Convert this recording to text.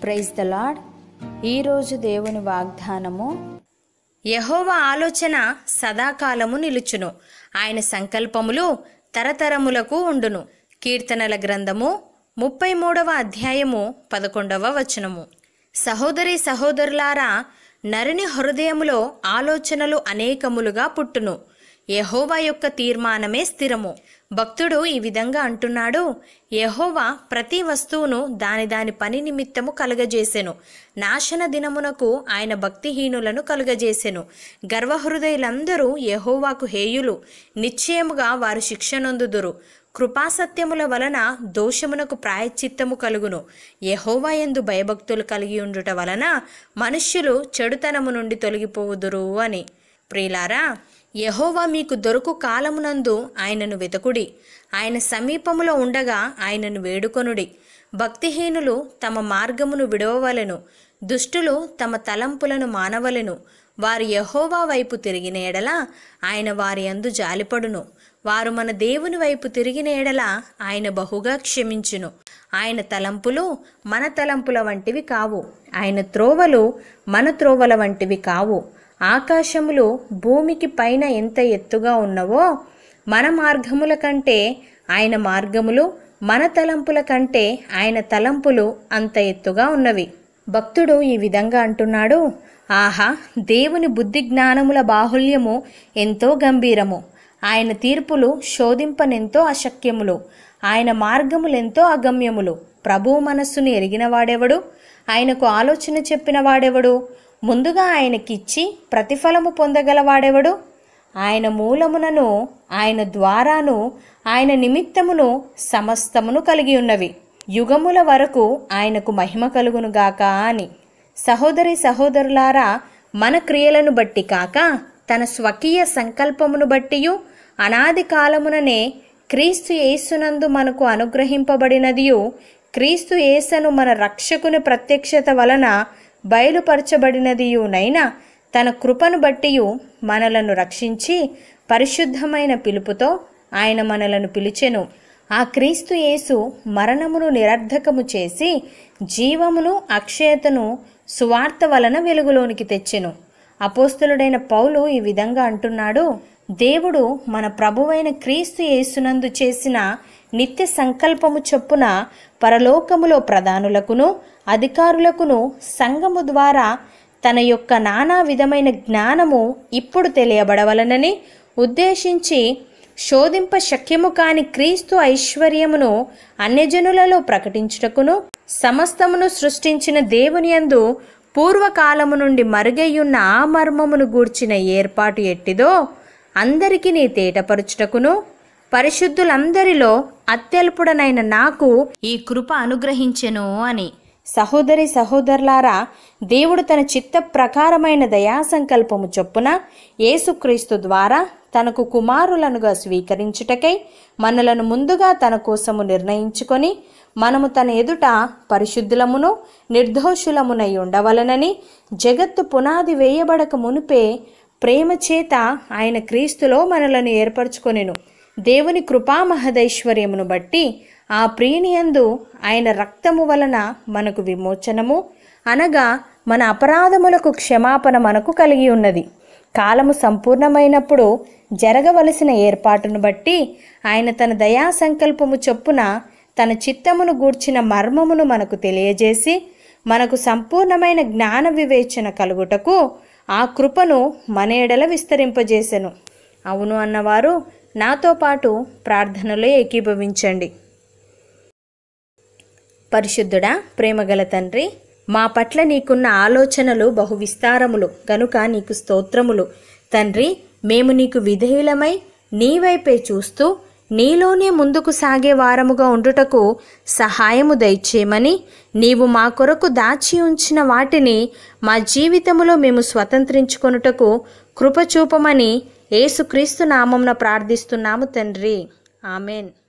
praise the lord ఈరోజు దేవుని వాగ్దానము యహోవ ఆలోచన సదాకాలము నిలుచును ఆయన సంకల్పములు తరతరములకు ఉండును కీర్తనల గ్రంథము ముప్పై మూడవ అధ్యాయము పదకొండవ వచనము సహోదరి సహోదరులారా నరుని హృదయములో ఆలోచనలు అనేకములుగా పుట్టును యహోవా యొక్క తీర్మానమే స్థిరము భక్తుడు ఈ విధంగా అంటున్నాడు యహోవా ప్రతి వస్తువును దాని దాని పని నిమిత్తము కలుగజేసెను నాశన దినమునకు ఆయన భక్తిహీనులను కలుగజేసెను గర్వహృదయులందరూ యహోవాకు హేయులు నిశ్చయముగా వారు శిక్షనొందుదురు కృపాసత్యముల వలన దోషమునకు ప్రాయశ్చిత్తము కలుగును యహోవా యందు భయభక్తులు కలిగి ఉండుట వలన మనుష్యులు చెడుతనము నుండి తొలగిపోవుదురు అని ప్రియులారా యహోవా మీకు దొరుకు కాలమునందు ఆయనను వెతకుడి ఆయన సమీపములో ఉండగా ఆయనను వేడుకొనుడి భక్తిహీనులు తమ మార్గమును విడవవలెను దుష్టులు తమ తలంపులను మానవలెను వారు యహోవా వైపు తిరిగిన ఎడల ఆయన వారి అందు జాలిపడును వారు మన దేవుని వైపు తిరిగిన ఎడల ఆయన బహుగా క్షమించును ఆయన తలంపులు మన తలంపుల వంటివి కావు ఆయన త్రోవలు మన త్రోవల వంటివి కావు ఆకాశములు భూమికి పైన ఎంత ఎత్తుగా ఉన్నవో మన మార్గముల కంటే ఆయన మార్గములు మన తలంపుల కంటే ఆయన తలంపులు అంత ఎత్తుగా ఉన్నవి భక్తుడు ఈ విధంగా అంటున్నాడు ఆహా దేవుని బుద్ధి జ్ఞానముల బాహుల్యము ఎంతో గంభీరము ఆయన తీర్పులు శోధింపనెంతో అశక్యములు ఆయన మార్గములెంతో అగమ్యములు ప్రభువు మనస్సును ఎరిగిన వాడెవడు ఆయనకు ఆలోచన చెప్పిన వాడెవడు ముందుగా ఆయనకిచ్చి ప్రతిఫలము పొందగలవాడెవడు ఆయన మూలమునను ఆయన ద్వారాను ఆయన నిమిత్తమును సమస్తమును కలిగి ఉన్నవి యుగముల వరకు ఆయనకు మహిమ కలుగునుగాక అని సహోదరి సహోదరులారా మన క్రియలను బట్టి కాక తన స్వకీయ సంకల్పమును బట్టియు అనాది కాలముననే క్రీస్తు యేసునందు మనకు అనుగ్రహింపబడినదియు క్రీస్తు యేసను మన రక్షకుని ప్రత్యక్షత వలన బయలుపరచబడినదియునైనా తన కృపను బట్టియు మనలను రక్షించి పరిశుద్ధమైన పిలుపుతో ఆయన మనలను పిలిచెను ఆ క్రీస్తు యేసు మరణమును నిరర్ధకము చేసి జీవమును అక్షయతను సువార్త వలన వెలుగులోనికి తెచ్చెను అపోస్తులుడైన పౌలు ఈ విధంగా అంటున్నాడు దేవుడు మన ప్రభువైన క్రీస్తు యేసునందు చేసిన నిత్య సంకల్పము చొప్పున పరలోకములో ప్రధానులకును అధికారులకును సంఘము ద్వారా తన యొక్క నానా విధమైన జ్ఞానము ఇప్పుడు తెలియబడవలనని ఉద్దేశించి శోధింప శక్యము కాని క్రీస్తు ఐశ్వర్యమును అన్యజనులలో ప్రకటించుటకును సమస్తమును సృష్టించిన దేవుని యందు పూర్వకాలము నుండి మరుగయ్యున్న ఆ మర్మమును గూర్చిన ఏర్పాటు ఎట్టిదో అందరికీ నీ తేటపరుచుటకును పరిశుద్ధులందరిలో అత్యల్పుడనైన నాకు ఈ కృప అనుగ్రహించెను అని సహోదరి సహోదరులారా దేవుడు తన చిత్త ప్రకారమైన దయా సంకల్పము చొప్పున యేసుక్రీస్తు ద్వారా తనకు కుమారులనుగా స్వీకరించుటకై మనలను ముందుగా తన కోసము నిర్ణయించుకొని మనము తన ఎదుట పరిశుద్ధులమును నిర్దోషులమునై ఉండవలనని జగత్తు పునాది వేయబడక మునిపే ప్రేమ చేత ఆయన క్రీస్తులో మనలను ఏర్పరచుకొనెను దేవుని కృపా మహదైశ్వర్యమును బట్టి ఆ ప్రియనియందు ఆయన రక్తము వలన మనకు విమోచనము అనగా మన అపరాధములకు క్షమాపణ మనకు కలిగి ఉన్నది కాలము సంపూర్ణమైనప్పుడు జరగవలసిన ఏర్పాటును బట్టి ఆయన తన దయా సంకల్పము చొప్పున తన చిత్తమును గూర్చిన మర్మమును మనకు తెలియజేసి మనకు సంపూర్ణమైన జ్ఞాన వివేచన కలుగుటకు ఆ కృపను మన ఎడల విస్తరింపజేసెను అవును అన్నవారు నాతో పాటు ప్రార్థనలో ఏకీభవించండి పరిశుద్ధుడా ప్రేమగల తండ్రి మా పట్ల నీకున్న ఆలోచనలు బహు విస్తారములు గనుక నీకు స్తోత్రములు తండ్రి మేము నీకు విధేయులమై నీ వైపే చూస్తూ నీలోనే ముందుకు సాగే వారముగా ఉండుటకు సహాయము దయచేయమని నీవు మా కొరకు దాచి ఉంచిన వాటిని మా జీవితములో మేము స్వతంత్రించుకొనుటకు కృపచూపమని యేసుక్రీస్తు నామంన ప్రార్థిస్తున్నాము తండ్రి ఆమెన్